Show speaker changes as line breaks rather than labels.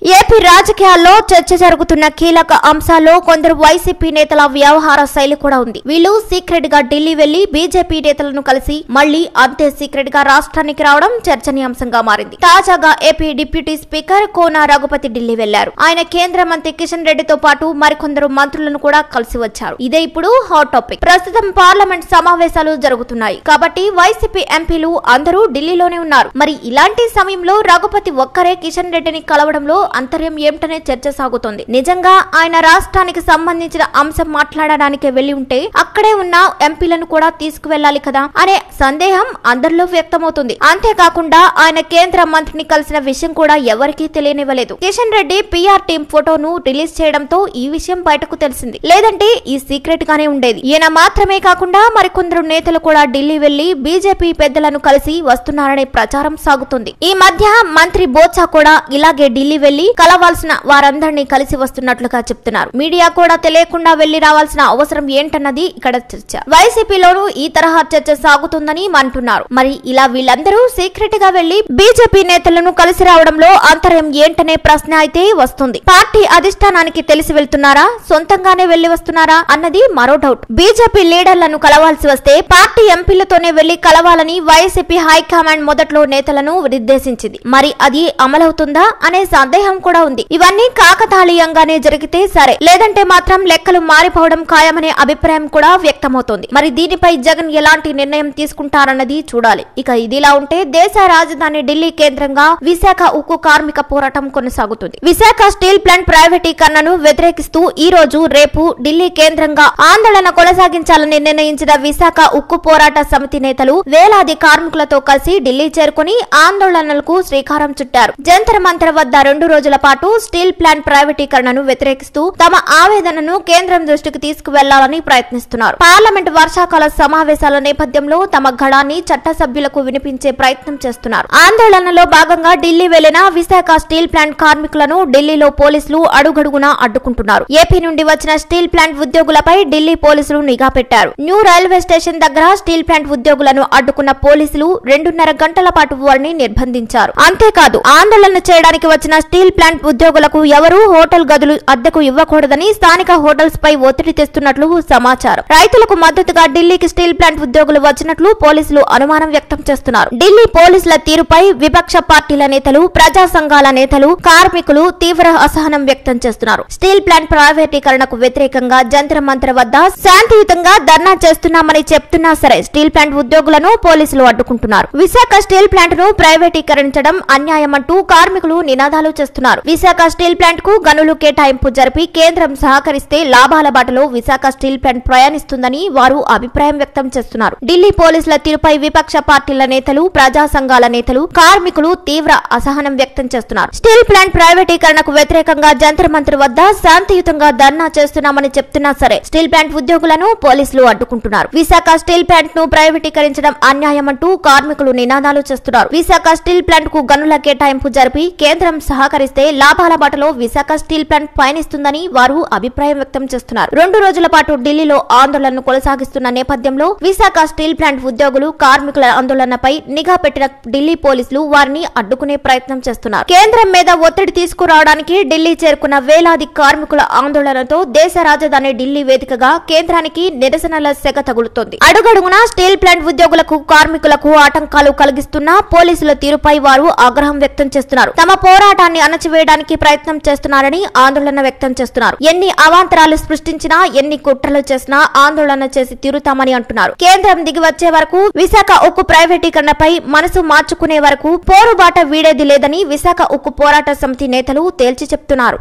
AP రాజకీయాల్లో చర్చ జరుగుతున్న కీలక అంశాల్లో కొందరు వైసీపీ నేతల వ్యవహార శైలి కూడా ఉంది వీళ్ళు సీక్రెట్ గా ఢిల్లీ వెళ్లి బీజేపీ నేతలను కలిసి మళ్లీ అంతే సీక్రెట్ గా రాష్ట్రానికి రావడం చర్చనీయాంశంగా మారింది తాజాగా AP deputy speaker Kona Raghupathi Delhi వెళ్లారు ఆయన కేంద్ర మంత్రి కిషన్ రెడ్డితో పాటు మరికొందరు మంత్రులను కూడా కలిసి వచ్చారు ఇదే ఇప్పుడు హాట్ టాపిక్ ప్రస్తుతం పార్లమెంట్ సమావేశాలు జరుగుతున్నాయి కాబట్టి వైసీపీ ఎంపీలు అందరూ ఢిల్లీలోనే ఉన్నారు మరి ఇలాంటి సమయంలో రఘుపతి ఒక్కరే కిషన్ రెడ్డిని కలవడంలో అంతర్యం ఏమిటనే చర్చ సాగుతోంది నిజంగా ఆయన రాష్ట్రానికి సంబంధించిన అంశం మాట్లాడడానికి వెళ్లి ఉంటే అక్కడే ఉన్న ఎంపీలను కూడా తీసుకువెళ్లాలి కదా అనే సందేహం అందరిలో వ్యక్తమవుతుంది అంతేకాకుండా ఆయన కేంద్ర మంత్రిని కలిసిన విషయం కూడా ఎవరికీ తెలియనివ్వలేదు కిషన్ రెడ్డి పిఆర్ టీం ఫోటోను రిలీజ్ చేయడంతో ఈ విషయం బయటకు తెలిసింది లేదంటే ఈ సీక్రెట్ గానే ఉండేది ఈయన మాత్రమే కాకుండా మరికొందరు నేతలు కూడా ఢిల్లీ వెళ్లి బీజేపీ పెద్దలను కలిసి వస్తున్నారనే ప్రచారం సాగుతుంది ఈ మధ్య మంత్రి బోత్సా కూడా ఇలాగే ఢిల్లీ వెళ్లి కలవాల్సిన వారందరినీ కలిసి వస్తున్నట్లుగా చెప్తున్నారు మీడియా కూడా తెలియకుండా వెళ్లి రావాల్సిన అవసరం ఏంటన్నది ఇక్కడ చర్చ వైసీపీలోనూ ఈ తరహా చర్చ సాగుతుందని అంటున్నారు మరి ఇలా వీళ్ళందరూ సీక్రెట్ గా వెళ్లి బీజేపీ నేతలను కలిసి రావడంలో అంతరం ఏంటనే ప్రశ్న అయితే వస్తుంది పార్టీ అధిష్టానానికి తెలిసి వెళ్తున్నారా సొంతంగానే వెళ్లి వస్తున్నారా అన్నది మరో డౌట్ బీజేపీ లీడర్లను కలవాల్సి వస్తే పార్టీ ఎంపీలతోనే వెళ్లి కలవాలని వైసీపీ హైకమాండ్ మొదట్లో నేతలను నిర్దేశించింది మరి అది అమలవుతుందా అనే సందేహం కూడా ఉంది ఇవన్నీ కాకతాళీయంగానే జరిగితే సరే లేదంటే మాత్రం లెక్కలు మారిపోవడం ఖాయమనే అభిప్రాయం కూడా వ్యక్తమవుతోంది మరి దీనిపై జగన్ ఎలాంటి నిర్ణయం తీసుకుంటారన్నది చూడాలి ఇక ఇదిలా ఉంటే దేశ రాజధాని ఢిల్లీ కేంద్రంగా విశాఖ ఉక్కు కార్మిక పోరాటం కొనసాగుతుంది విశాఖ స్టీల్ ప్లాంట్ ప్రైవేటీకరణను వ్యతిరేకిస్తూ ఈ రోజు రేపు ఢిల్లీ కేంద్రంగా ఆందోళన కొనసాగించాలని నిర్ణయించిన విశాఖ ఉక్కు పోరాట సమితి నేతలు వేలాది కార్మికులతో కలిసి ఢిల్లీ చేరుకుని ఆందోళనలకు శ్రీకారం చుట్టారు జంతర్ మంతర్ వద్ద రెండు రోజుల పాటు స్టీల్ ప్లాంట్ ప్రైవేటీకరణను వ్యతిరేకిస్తూ తమ ఆవేదనను కేంద్రం దృష్టికి తీసుకువెళ్లాలని ప్రయత్నిస్తున్నారు పార్లమెంట్ వర్షాకాల సమావేశాల నేపథ్యంలో తమ గళాన్ని చట్టసభ్యులకు వినిపించే ప్రయత్నం చేస్తున్నారు ఆందోళనలో భాగంగా ఢిల్లీ వెళ్లిన విశాఖ స్టీల్ ప్లాంట్ కార్మికులను ఢిల్లీలో పోలీసులు అడుగడుగునా అడ్డుకుంటున్నారు ఏపీ నుండి వచ్చిన స్టీల్ ప్లాంట్ ఉద్యోగులపై ఢిల్లీ పోలీసులు నిఘా పెట్టారు న్యూ రైల్వే స్టేషన్ దగ్గర స్టీల్ ప్లాంట్ ఉద్యోగులను అడ్డుకున్న పోలీసులు రెండున్నర గంటల పాటు వారిని నిర్బంధించారు అంతేకాదు ఆందోళన చేయడానికి వచ్చిన స్టీల్ ప్లాంట్ ఉద్యోగులకు ఎవరూ హోటల్ గదులు అద్దెకు ఇవ్వకూడదని స్థానిక హోటల్స్ పై ఒత్తిడి తెస్తున్నట్లు సమాచారం రైతులకు మద్దతుగా ఢిల్లీకి స్టీల్ ప్లాంట్ ఉద్యోగులు వచ్చినట్లు పోలీసులు అనుమానం వ్యక్తం చేస్తున్నారు ఢిల్లీ పోలీసుల తీరుపై విపక్ష పార్టీల నేతలు ప్రజా సంఘాల నేతలు కార్మికులు తీవ్ర అసహనం వ్యక్తం చేస్తున్నారు స్టీల్ ప్లాంట్ ప్రైవేటీకరణకు వ్యతిరేకంగా జంతర్ మంతర్ వద్ద శాంతియుతంగా ధర్నా చేస్తున్నామని చెప్తున్నా సరే స్టీల్ ప్లాంట్ ఉద్యోగులను పోలీసులు అడ్డుకుంటున్నారు విశాఖ స్టీల్ ప్లాంట్ ను ప్రైవేటీకరించడం అన్యాయమంటూ కార్మికులు నినాదాలు చేస్తున్నారు విశాఖ స్టీల్ ప్లాంట్ కు గనులు కేటాయింపు జరిపి కేంద్రం సహకరిస్తే లాభాల బాటలో విశాఖ స్టీల్ ప్లాంట్ ప్రయాణిస్తుందని వారు అభిప్రాయం వ్యక్తం చేస్తున్నారు ఢిల్లీ పోలీసుల తీరుపై విపక్ష పార్టీల నేతలు ప్రజా సంఘాల నేతలు కార్మికులు తీవ్ర అసహనం వ్యక్తం చేస్తున్నారు స్టీల్ ప్లాంట్ ప్రైవేటీకరణకు వ్యతిరేకంగా జంతర్ మంతర్ వద్ద శాంతియుతంగా ధర్నా చేస్తున్నామని చెప్తున్నా సరే స్టీల్ ప్లాంట్ ఉద్యోగులను పోలీసులు అడ్డుకుంటున్నారు విశాఖ స్టీల్ ప్లాంట్ ను ప్రైవేటీకరించడం అన్యాయమంటూ కార్మికులు నినాదాలు చేస్తున్నారు విశాఖ స్టీల్ ప్లాంట్ కు గనుల కేటాయింపు జరిపి కేంద్రం సహకరిస్తే లాభాల బాటలో విశాఖ స్టీల్ ప్లాంట్ పయనిస్తుందని వారు అభిప్రాయం వ్యక్తం చేస్తున్నారు రెండు రోజుల పాటు ఢిల్లీలో ఆందోళనను కొనసాగిస్తున్న నేపథ్యంలో విశాఖ స్టీల్ ప్లాంట్ ఉద్యోగులు కార్మికుల ఆందోళనపై నిఘా పెట్టిన ఢిల్లీ పోలీసులు వారిని అడ్డుకునే ప్రయత్నం చేస్తున్నారు కేంద్రం మీద ఒత్తిడి తీసుకురావడానికి ఢిల్లీ చేరుకున్న వేలాది కార్మికుల ఆందోళనతో దేశ రాజధాని ఢిల్లీ వేదికగా కేంద్రానికి నిరసనల సెగ తగులుతోంది అడుగడుగునా స్టీల్ ప్లాంట్ ఉద్యోగులకు కార్మికులకు ఆటంకాలు కలిగిస్తున్న పోలీసుల తీరుపై వారు ఆగ్రహం వ్యక్తం చేస్తున్నారు తమ పోరాటాన్ని అణచివేయడానికి ప్రయత్నం చేస్తున్నారని ఆందోళన వ్యక్తం చేస్తున్నారు ఎన్ని అవాంతరాలు సృష్టించినా ఎన్ని కుట్రలు చేసినా ఆందోళన చేసి తీరుతామని అంటున్నారు కేంద్రం దిగి వచ్చే వరకు విశాఖ ఉక్కు ప్రైవేటీకరణపై మనసు మార్చుకునే వరకు పోరుబాట వీడేది లేదని విశాఖ ఉక్కు పోరాట సమితి నేతలు తేల్చి చెప్తున్నారు